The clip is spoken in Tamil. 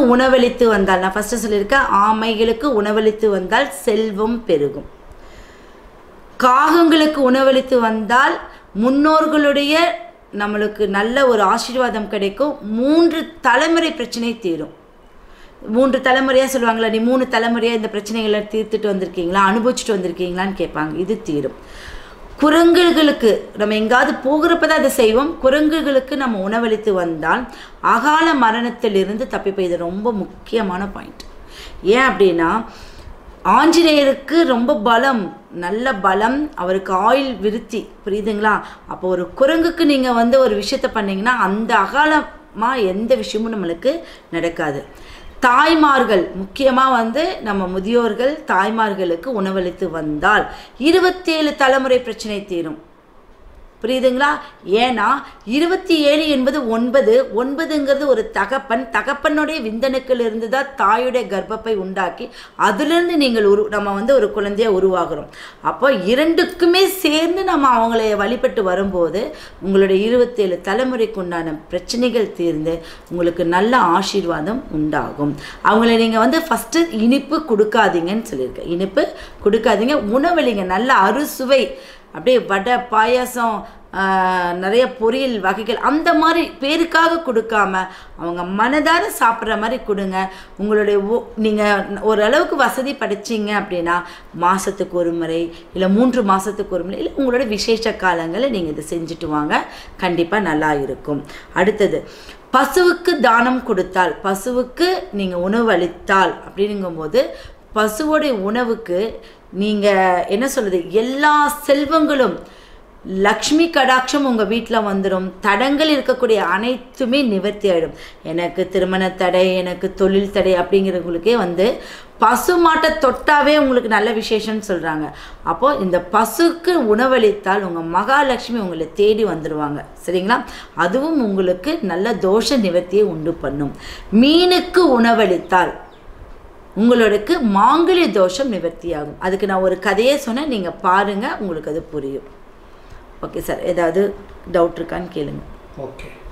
உணவளித்து வந்தால் நான் ஃபஸ்ட்டு சொல்லியிருக்கேன் ஆமைகளுக்கு உணவளித்து வந்தால் செல்வம் பெருகும் காகங்களுக்கு உணவளித்து வந்தால் முன்னோர்களுடைய நம்மளுக்கு நல்ல ஒரு ஆசீர்வாதம் கிடைக்கும் மூன்று தலைமுறை பிரச்சனை தீரும் மூன்று தலைமுறையாக சொல்லுவாங்களா நீ மூணு தலைமுறையாக இந்த பிரச்சனைகளை தீர்த்துட்டு வந்திருக்கீங்களா அனுபவிச்சுட்டு வந்திருக்கீங்களான்னு கேட்பாங்க இது தீரும் குரங்குகளுக்கு நம்ம எங்காவது போகிறப்ப தான் அதை செய்வோம் குரங்குகளுக்கு நம்ம உணவளித்து வந்தால் அகால மரணத்திலிருந்து தப்பிப்போம் இது ரொம்ப முக்கியமான பாயிண்ட் ஏன் அப்படின்னா ஆஞ்சநேயருக்கு ரொம்ப பலம் நல்ல பலம் அவருக்கு ஆயில் விருத்தி புரியுதுங்களா அப்போ ஒரு குரங்குக்கு நீங்கள் வந்து ஒரு விஷயத்த பண்ணீங்கன்னா அந்த அகாலமாக எந்த விஷயமும் நம்மளுக்கு நடக்காது தாய்மார்கள் முக்கியமாக வந்து நம்ம முதியோர்கள் தாய்மார்களுக்கு உணவளித்து வந்தால் இருபத்தேழு தலைமுறை பிரச்சனை தீரும் புரியுதுங்களா ஏன்னா இருபத்தி ஏழு என்பது ஒன்பது ஒன்பதுங்கிறது ஒரு தகப்பன் தகப்பனுடைய விந்தணுக்கள் இருந்து தான் தாயுடைய கர்ப்பப்பை உண்டாக்கி அதிலிருந்து நீங்கள் உரு நம்ம வந்து ஒரு குழந்தைய உருவாகிறோம் அப்போ இரண்டுக்குமே சேர்ந்து நம்ம அவங்களை வழிபட்டு வரும்போது உங்களுடைய இருபத்தேழு தலைமுறைக்கு உண்டான பிரச்சனைகள் தீர்ந்து உங்களுக்கு நல்ல ஆசீர்வாதம் உண்டாகும் அவங்கள நீங்கள் வந்து ஃபஸ்ட்டு இனிப்பு கொடுக்காதீங்கன்னு சொல்லியிருக்கேன் இனிப்பு கொடுக்காதீங்க உணவளிங்க நல்ல அறுசுவை அப்படியே வடை பாயாசம் ஆஹ், நிறைய பொரியல் வகைகள் அந்த மாதிரி பேருக்காக கொடுக்காம அவங்க மனதார சாப்பிட்ற மாதிரி கொடுங்க உங்களுடைய நீங்கள் ஓரளவுக்கு வசதி படைச்சிங்க அப்படின்னா மாதத்துக்கு ஒரு முறை இல்லை மூன்று மாதத்துக்கு ஒரு முறை இல்லை உங்களோட விசேஷ காலங்களில் நீங்கள் இதை செஞ்சுட்டு வாங்க கண்டிப்பாக நல்லா இருக்கும் அடுத்தது பசுவுக்கு தானம் கொடுத்தால் பசுவுக்கு நீங்கள் உணவு அளித்தால் அப்படிங்கும்போது பசுவோடைய உணவுக்கு நீங்கள் என்ன சொல்கிறது எல்லா செல்வங்களும் லக்ஷ்மி கடாட்சம் உங்கள் வீட்டில் வந்துடும் தடங்கள் இருக்கக்கூடிய அனைத்துமே நிவர்த்தி ஆகிடும் எனக்கு திருமண தடை எனக்கு தொழில் தடை அப்படிங்கிறவங்களுக்கே வந்து பசு மாட்டை தொட்டாவே உங்களுக்கு நல்ல விசேஷம்னு சொல்கிறாங்க அப்போது இந்த பசுக்கு உணவளித்தால் உங்கள் மகாலட்சுமி உங்களை தேடி வந்துடுவாங்க சரிங்களா அதுவும் உங்களுக்கு நல்ல தோஷ நிவர்த்தியை உண்டு பண்ணும் மீனுக்கு உணவளித்தால் உங்களுக்கு மாங்கல்ய தோஷம் நிவர்த்தியாகும் அதுக்கு நான் ஒரு கதையே சொன்னேன் நீங்கள் பாருங்கள் உங்களுக்கு அது புரியும் ஓகே சார் ஏதாவது டவுட் இருக்கான்னு கேளுங்க ஓகே